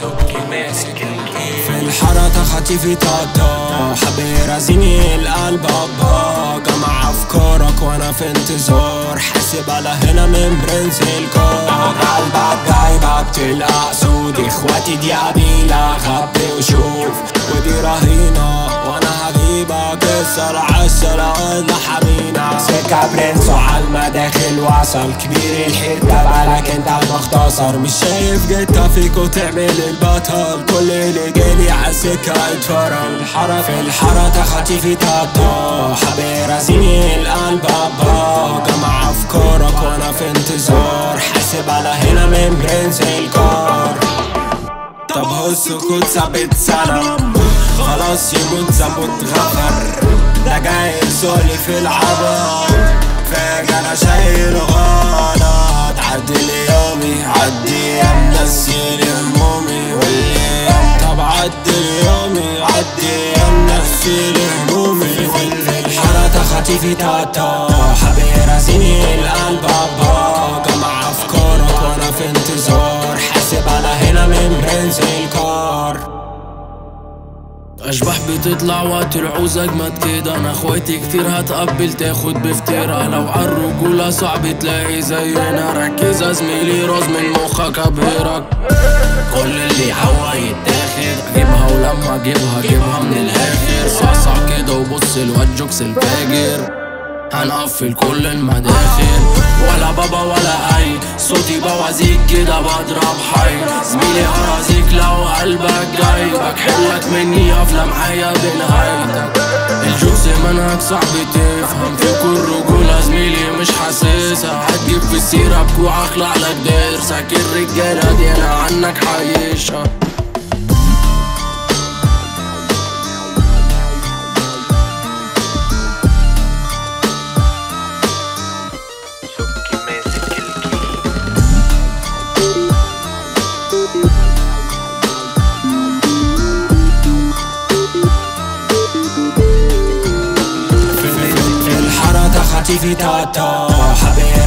سبكي ماسك الكيف في الحارة خطيفي طاطا حبي رازيني القلب أبا جمع أفكارك وأنا في انتظار حاسب على هنا من برنس الكار قلبك جايبك تلقى سود اخواتي دي قبيلة خبي وشوف ودي رهينة وانا هجيبك السر عالسر قلنا حمينا سكة برنس وعلى المداخل وصل كبير الحتة بالك انت مختصر مش شايف جيتا فيك وتعمل البطل كل اللي جالي عالسكة اتفرج الحارة في الحارة خطيفي تاتا حبي رازيني القلب أبا جمع أفكارك وأنا في انتظار حاسب على هنا من برنس الكار طب هو السكوت ثابت سنة خلاص يموت ذنبه اتغفر ده جاي يسولي في العبط فاجأ انا شايل غلط عدل يومي عدي يا منسي همومي والايام طب عدل يومي عدي يا منسي همومي في الحارة خطيفي تاتا حبي رازيني القلب أبا جمع أفكارك وأنا في انتظار حاسب على هنا من برنس الكار اشباح بتطلع وقت العوز اجمد كده انا اخواتي كتير هتقبل تاخد بفترة لو عالرجولة صعب تلاقي زينا ركز يا زميلي راز من مخك ابهرك كل اللي يحاول يتاخد اجيبها ولما اجيبها اجيبها من الاخر صعصع كده وبص الواد جوكس الفاجر هنقفل كل المداخل ولا بابا ولا اي صوتي بوازيك كده بضرب حي زميلي ارازيك لو قلبك جاي بكحلك مني قافلة معايا بنهايتك الجوكس منهج صعب تفهم في كل رجولة زميلي مش حاسسها هتجيب في السيرة بكوع اخلع لك ضرسك الرجالة دي انا عنك حيشها سبكي ماسك الكيف في الحارة خطيفي تاتا حبي